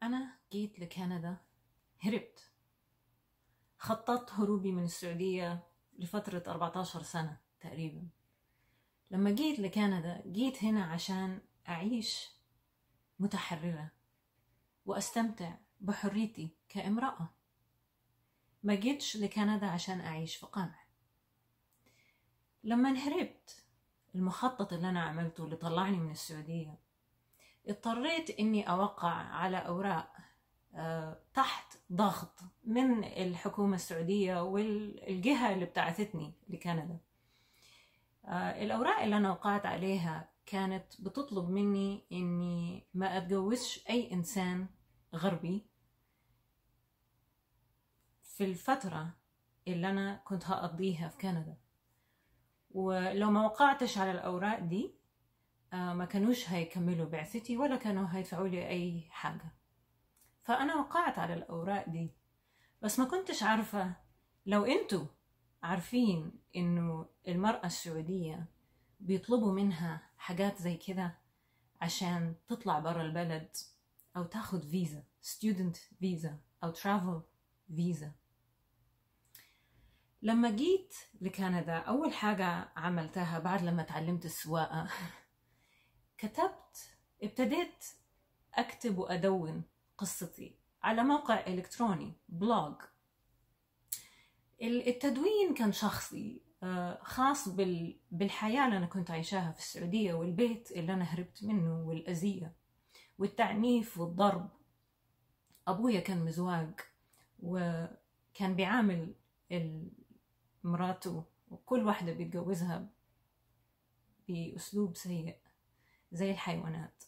أنا جيت لكندا هربت خططت هروبي من السعودية لفترة 14 سنة تقريبا لما جيت لكندا جيت هنا عشان أعيش متحررة وأستمتع بحريتي كامرأة ما جيتش لكندا عشان أعيش في قمع لما هربت المخطط اللي أنا عملته اللي طلعني من السعودية اضطريت إني أوقع على أوراق آه، تحت ضغط من الحكومة السعودية والجهة اللي ابتعثتني لكندا آه، الأوراق اللي أنا وقعت عليها كانت بتطلب مني إني ما أتجوزش أي إنسان غربي في الفترة اللي أنا كنت هقضيها في كندا ولو ما وقعتش على الأوراق دي آه، ما كانوش هيكملوا بعثتي ولا كانوا هيدفعوا لي أي حاجة فأنا وقعت على الأوراق دي بس ما كنتش عارفة لو أنتوا عارفين إنه المرأة السعودية بيطلبوا منها حاجات زي كده عشان تطلع برا البلد أو تاخد فيزا student فيزا أو travel فيزا لما جيت لكندا أول حاجة عملتها بعد لما تعلمت السواقة كتبت ابتديت أكتب وأدون قصتي على موقع إلكتروني بلوج التدوين كان شخصي آه، خاص بال- بالحياة اللي أنا كنت عايشاها في السعودية والبيت اللي أنا هربت منه والأذية والتعنيف والضرب أبويا كان مزواج وكان بيعامل ال- مراته وكل واحدة بيتجوزها بأسلوب سيء زي الحيوانات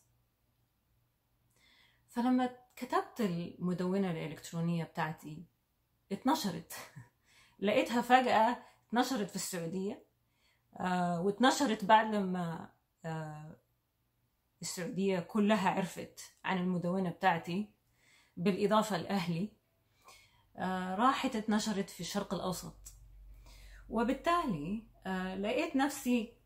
فلما كتبت المدونة الإلكترونية بتاعتي اتنشرت لقيتها فجأة اتنشرت في السعودية آه واتنشرت بعد لما آه السعودية كلها عرفت عن المدونة بتاعتي بالإضافة لأهلي آه راحت اتنشرت في الشرق الأوسط وبالتالي آه لقيت نفسي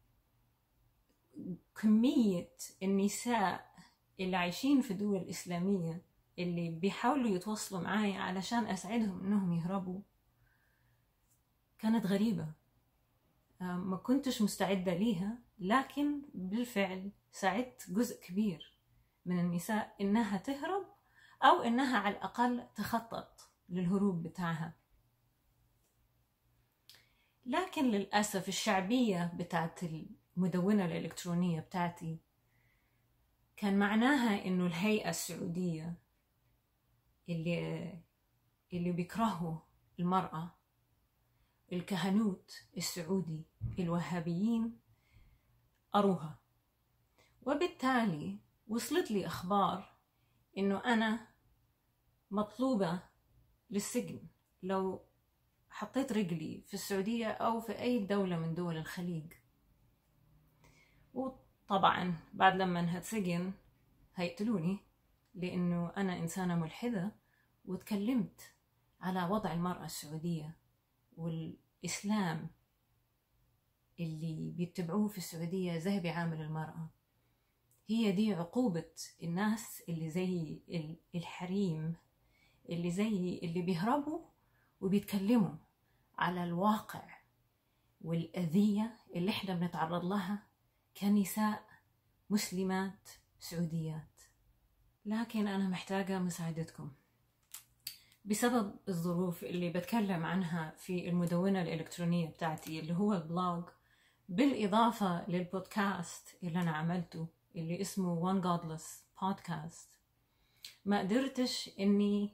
كمية النساء اللي عايشين في دول إسلامية اللي بيحاولوا يتواصلوا معايا علشان أساعدهم إنهم يهربوا كانت غريبة آه، ما كنتش مستعدة ليها لكن بالفعل ساعدت جزء كبير من النساء إنها تهرب أو إنها على الأقل تخطط للهروب بتاعها لكن للأسف الشعبية بتاعت المدونة الإلكترونية بتاعتي كان معناها إنه الهيئة السعودية اللي اللي بيكرهوا المرأة الكهنوت السعودي الوهابيين قروها وبالتالي وصلت لي أخبار إنه أنا مطلوبة للسجن لو حطيت رجلي في السعودية أو في أي دولة من دول الخليج وطبعا بعد لما هتسجن هيقتلوني لأنه أنا إنسانة ملحدة وتكلمت على وضع المرأة السعودية والإسلام اللي بيتبعوه في السعودية زي بيعامل المرأة هي دي عقوبة الناس اللي زي ال- الحريم اللي زي اللي بيهربوا وبيتكلموا على الواقع والأذية اللي احنا بنتعرض لها كنساء مسلمات سعوديات لكن أنا محتاجة مساعدتكم بسبب الظروف اللي بتكلم عنها في المدونة الإلكترونية بتاعتي اللي هو البلوج بالإضافة للبودكاست اللي أنا عملته اللي اسمه One Godless Podcast ما قدرتش إني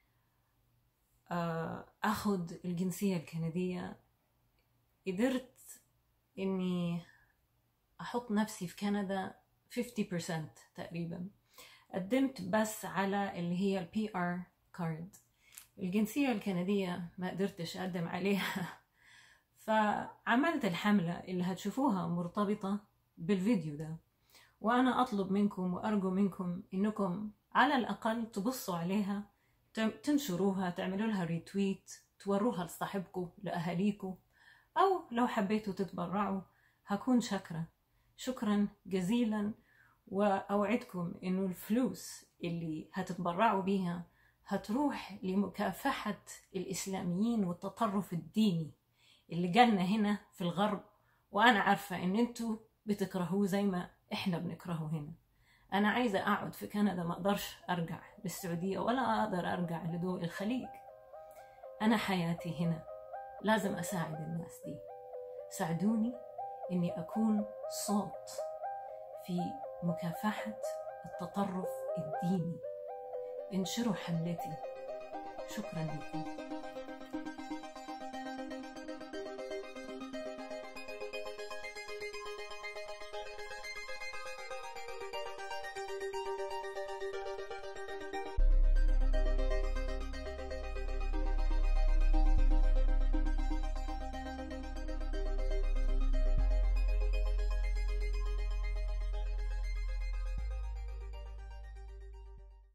آه، أخد الجنسية الكندية قدرت إني أحط نفسي في كندا 50% تقريبا قدمت بس على اللي هي البي ار كارد الجنسية الكندية ما قدرتش أقدم عليها فعملت الحملة اللي هتشوفوها مرتبطة بالفيديو ده وأنا أطلب منكم وأرجو منكم إنكم على الأقل تبصوا عليها تم- تنشروها تعملوا لها ريتويت توروها لصاحبكم لأهاليكم أو لو حبيتوا تتبرعوا هكون شاكرة شكرا جزيلا وأوعدكم إنه الفلوس اللي هتتبرعوا بيها هتروح لمكافحة الإسلاميين والتطرف الديني اللي جالنا هنا في الغرب وأنا عارفة إن أنتوا بتكرهوه زي ما إحنا بنكرهه هنا أنا عايزة أقعد في كندا ما أقدرش أرجع للسعودية ولا أقدر أرجع لدول الخليج أنا حياتي هنا لازم أساعد الناس دي ساعدوني إني أكون صوت في مكافحة التطرف الديني انشروا حملتي شكرا لكم